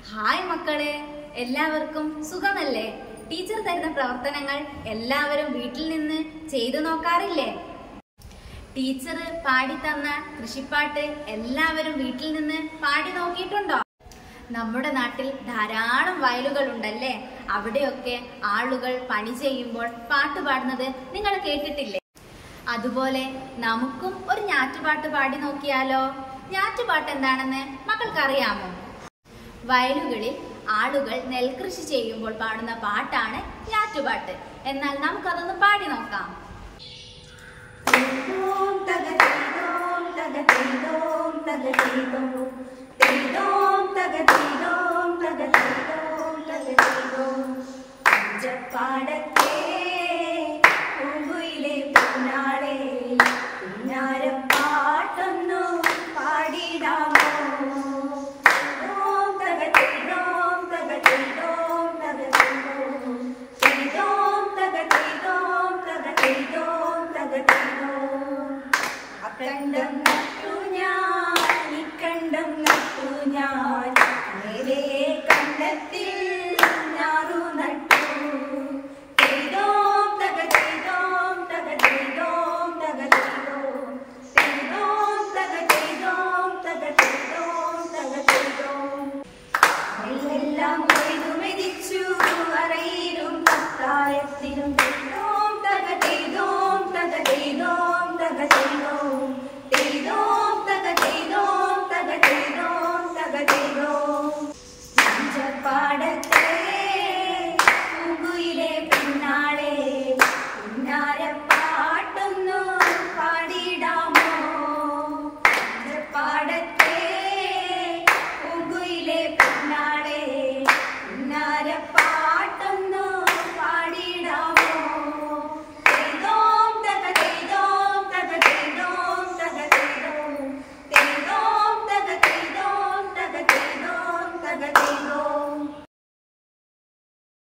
hi മക്കളെ എല്ലാവർക്കും സുഖമല്ലേ ടീച്ചർ തരുന്ന പ്രവർത്തനങ്ങൾ എല്ലാവരും വീട്ടിൽ നിന്ന് ചെയ്തു നോക്കാറില്ലേ ടീച്ചർ പാടിത്തന്ന കൃഷിപ്പാട്ട് എല്ലാവരും വീട്ടിൽ നിന്ന് പാടി നോക്കിയിട്ടുണ്ടോ നമ്മുടെ നാട്ടിൽ ധാരാളം വയലുകൾ ഉണ്ടല്ലേ അവിടെയൊക്കെ ആളുകൾ പണി ചെയ്യുമ്പോൾ പാട്ട് പാടുന്നത് നിങ്ങൾ കേട്ടിട്ടില്ലേ അതുപോലെ നമുക്കും ഒരു ഞാറ്റുപാട്ട് പാടി നോക്കിയാലോ ഞാറ്റുപാട്ട് എന്താണെന്ന് മക്കൾക്കറിയാമോ വയലുകളിൽ ആളുകൾ നെൽകൃഷി ചെയ്യുമ്പോൾ പാടുന്ന പാട്ടാണ് ഞാറ്റുപാട്ട് എന്നാൽ നമുക്കതൊന്ന് പാടി നോക്കാം തീതോം തക തീതോം തക തീതോം തക തീതോം തീതോം തക തീതോം തക തീതോം തക തീതോം പഞ്ചപ്പാടത്തെ പൂങ്കുയിലെ പൂനാളെ പുന്നാരപ്പാട്ടൊന്നു പാടിടാമോ തീതോം തക തീതോം തക തീതോം തക തീതോം തീതോം തക തീതോം തക തീതോം തക തീതോം അക്കണ്ടം നട്ടു ഞാൻ ഇക്കണ്ടം നട്ടു ഞാൻ മേലേ കണ്ടത്തിൽ